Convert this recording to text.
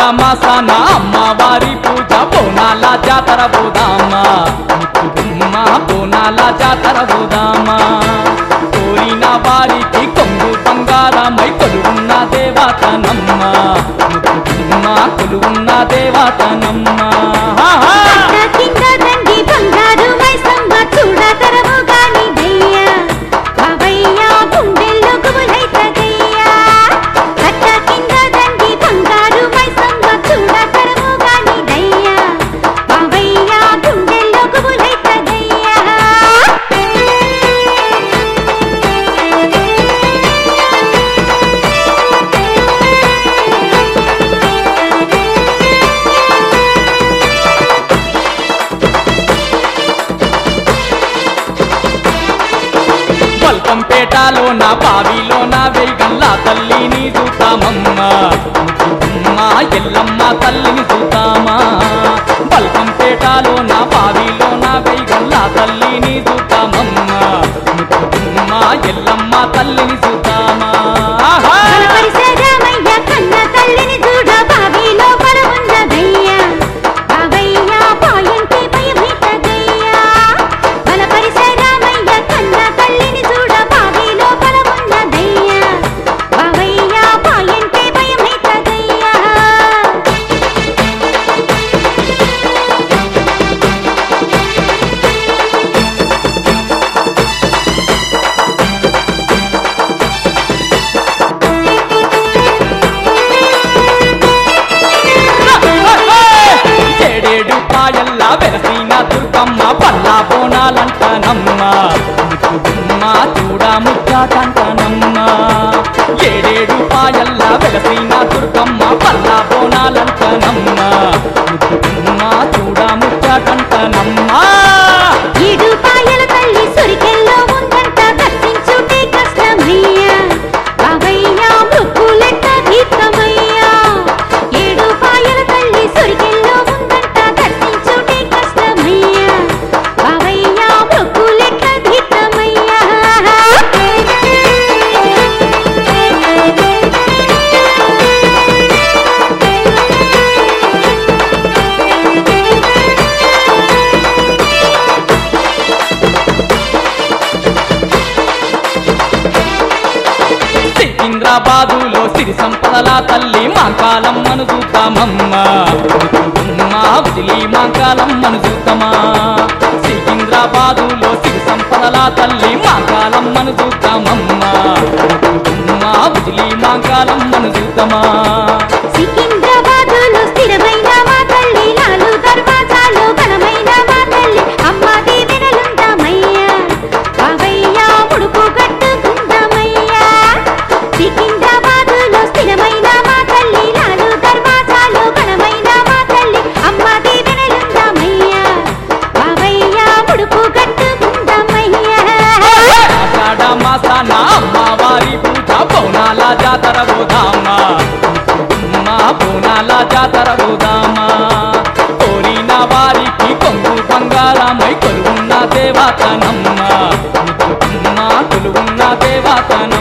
మాసాన అమ్మవారి పూజ బోనాల జాతర పోదామా ముత్తుగుమ్మ బోనాల జాతర పోదామా కోరిన వారికి కొంగు బంగారమై కొలువున్న దేవతనమ్మ ముత్తుగుమ్మ కొలువున్న దేవతనమ్మ హా, హా. కట్ట కింద దండి బంగారు మైసమ్మ చూడ తరము గాని దయ్యా బావయ్యా గుండెల్లో గుబులైతదయ్యా కట్ట కింద దండి బంగారు మైసమ్మ చూడ తరము గాని దయ్యా బావయ్యా గుండెల్లో గుబులైతదయ్యా బల్కంపేటలో నా బావిలో నా వేగల్లా తల్లిని చూతామమ్మ ముద్దుగుమ్మ ఎల్లమ్మ తల్లిని చూతామా బల్కంపేటలో నా బావిలో నా వేగల్లా తల్లిని చూతామమ్మ ముద్దుగుమ్మ ఎల్లమ్మ తల్లిని చూతామా ఆహా! బలపరిసరామయ్య కన్న తల్లిని చూడ బావి లోపల ఉన్నదయ్యా బావయ్యా పాయంటే భయమైతదయ్యా బలపరిసరామయ్య కన్న తల్లిని చూడ బావి లోపల ఉన్నదయ్యా బావయ్యా పాయంటే భయమైతదయ్యా ఏడేడు పాయల్లా వెలసిన దుర్గమ్మ పల్లా బోనాలంటనమ్మ ముద్దుగుమ్మ చూడ ముచ్చాటంటనమ్మ ఏడేడు పాయల్లా వెలసిన దుర్గమ్మ పల్లా బోనాలంటనమ్మ ముద్దుగుమ్మ చూడ ముచ్చాటంటనమ్మ ఏడు పాయల తల్లి సురికెల్లో ఉందంట దర్శించుటే కష్టమయ్యా బావయ్యా మృక్కులెట్ట దీప్తమయ్యా ఏడు పాయల తల్లి సురికెల్లో ఉందంట దర్శించుటే కష్టమయ్యా బావయ్యా మృక్కులెట్ట దీప్తమయ్యా సికింద్రాబాదులో సిరి సంపదల తల్లి మాంకాలమ్మను చూద్దామమ్మ ముద్దుగుమ్మ విజిలి మాంకాలమ్మను చూద్దామా సికింద్రాబాదులో సిరి సంపదల తల్లి మాంకాలమ్మను చూద్దామమ్మ ముద్దుగుమ్మ విజిలి మాంకాలమ్మను చూద్దామా సికింద్రాబాదులో స్థిరమైన మా తల్లి నాలు దర్వాజాలో ఘనమైన మా తల్లి అమ్మ దీవెనలుందామయ్యా బావయ్యా ఉడుపు కట్టుకుందామయ్యా సికింద్రాబాదులో స్థిరమైన మా తల్లి నాలు దర్వాజాలో ఘనమైన మా తల్లి అమ్మ దీవెనలుందామయ్యా బావయ్యా ఉడుపు కట్టుకుందామయ్యా ఆషాఢ మాసాన అమ్మవారి పూజ బోనాల జాతర పోదామా ముద్దుగుమ్మ బోనాల జాతర పోదామా కోరిన వారికి కొంగు బంగారమై కొలువున్న దేవతనమ్మ ముద్దుగుమ్మ కొలువున్న దేవతనమ్మ